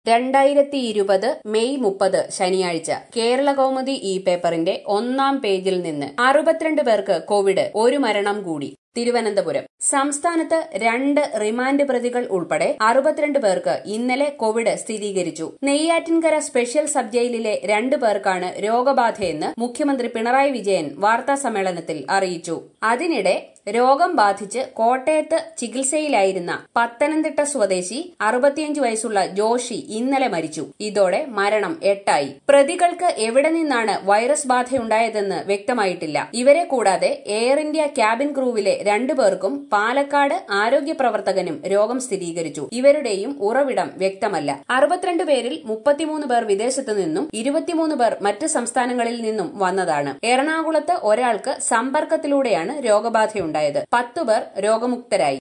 രണ്ടായിരത്തി ഇരുപത് മെയ് മുപ്പത് ശനിയാഴ്ച കേരള കൗമുദി ഇ പേപ്പറിന്റെ ഒന്നാം പേജിൽ നിന്ന് അറുപത്തിരണ്ട് പേർക്ക് കോവിഡ് ഒരു മരണം കൂടി തിരുവനന്തപുരം സംസ്ഥാനത്ത് രണ്ട് റിമാൻഡ് പ്രതികൾ ഉൾപ്പെടെ അറുപത്തിരണ്ട് പേർക്ക് ഇന്നലെ കോവിഡ് സ്ഥിരീകരിച്ചു നെയ്യാറ്റിൻകര സ്പെഷ്യൽ സബ് ജയിലിലെ രണ്ടു പേർക്കാണ് രോഗബാധയെന്ന് മുഖ്യമന്ത്രി പിണറായി വിജയൻ വാർത്താ സമ്മേളനത്തിൽ അറിയിച്ചു അതിനിടെ രോഗം ബാധിച്ച് കോട്ടയത്ത് ചികിത്സയിലായിരുന്ന പത്തനംതിട്ട സ്വദേശി അറുപത്തിയഞ്ച് വയസ്സുള്ള ജോഷി ഇന്നലെ മരിച്ചു ഇതോടെ മരണം എട്ടായി പ്രതികൾക്ക് എവിടെ നിന്നാണ് വൈറസ് ബാധയുണ്ടായതെന്ന് വ്യക്തമായിട്ടില്ല ഇവരെ കൂടാതെ എയർ ഇന്ത്യ ക്യാബിൻ ക്രൂവിലെ രണ്ടു പേർക്കും പാലക്കാട് ആരോഗ്യ പ്രവർത്തകനും രോഗം സ്ഥിരീകരിച്ചു ഇവരുടെയും ഉറവിടം വ്യക്തമല്ല അറുപത്തിരണ്ട് പേരിൽ മുപ്പത്തിമൂന്ന് പേർ വിദേശത്തു നിന്നും ഇരുപത്തിമൂന്ന് പേർ മറ്റ് സംസ്ഥാനങ്ങളിൽ നിന്നും വന്നതാണ് എറണാകുളത്ത് ഒരാൾക്ക് സമ്പർക്കത്തിലൂടെയാണ് രോഗബാധയുണ്ടായത് പത്തുപേർ രോഗമുക്തരായി